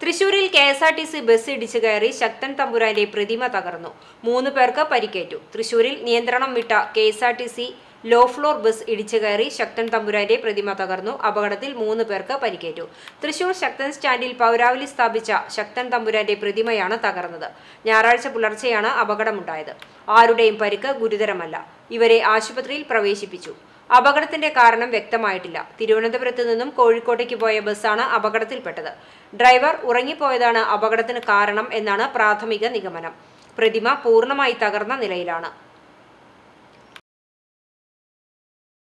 തൃശൂരിൽ K S R T C bus ഇടിച്ചു കയറി ശക്തൻ തമ്പുരാന്റെ പ്രതിമ തകർന്നു മൂന്ന് പേർക്ക് പരിക്കേറ്റു തൃശൂരിൽ നിയന്ത്രണം വിട്ട K S R T C low floor bus ഇടിച്ചു കയറി ശക്തൻ തമ്പുരാന്റെ പ്രതിമ തകർന്നു അപകടത്തിൽ മൂന്ന് പേർക്ക് പരിക്കേറ്റു തൃശൂർ ശക്തൻ സ്റ്റാൻഡിൽ പൗരാവലി സ്ഥാപിച്ച ശക്തൻ തമ്പുരാന്റെ പ്രതിമയാണ് തകർന്നത് ഞായറാഴ്ച പുലർച്ചെയാണ് അപകടമുണ്ടായത് ആരുടെയും പരിക്ക് ഗുരുതരമല്ല ഇവരെ ആശുപത്രിയിൽ പ്രവേശിപ്പിച്ചു അപകടത്തിന്റെ കാരണം വ്യക്തമായിട്ടില്ല തിരുവനന്തപുരത്ത് നിന്നും കോഴിക്കോട്ടേക്ക് പോയ ബസ്സാണ് അപകടത്തിൽപ്പെട്ടത് ഡ്രൈവർ ഉറങ്ങിപ്പോയതാണ് അപകടത്തിന് കാരണം എന്നാണ് പ്രാഥമിക നിഗമനം പ്രതിമ പൂർണ്ണമായി തകർന്ന നിലയിലാണ്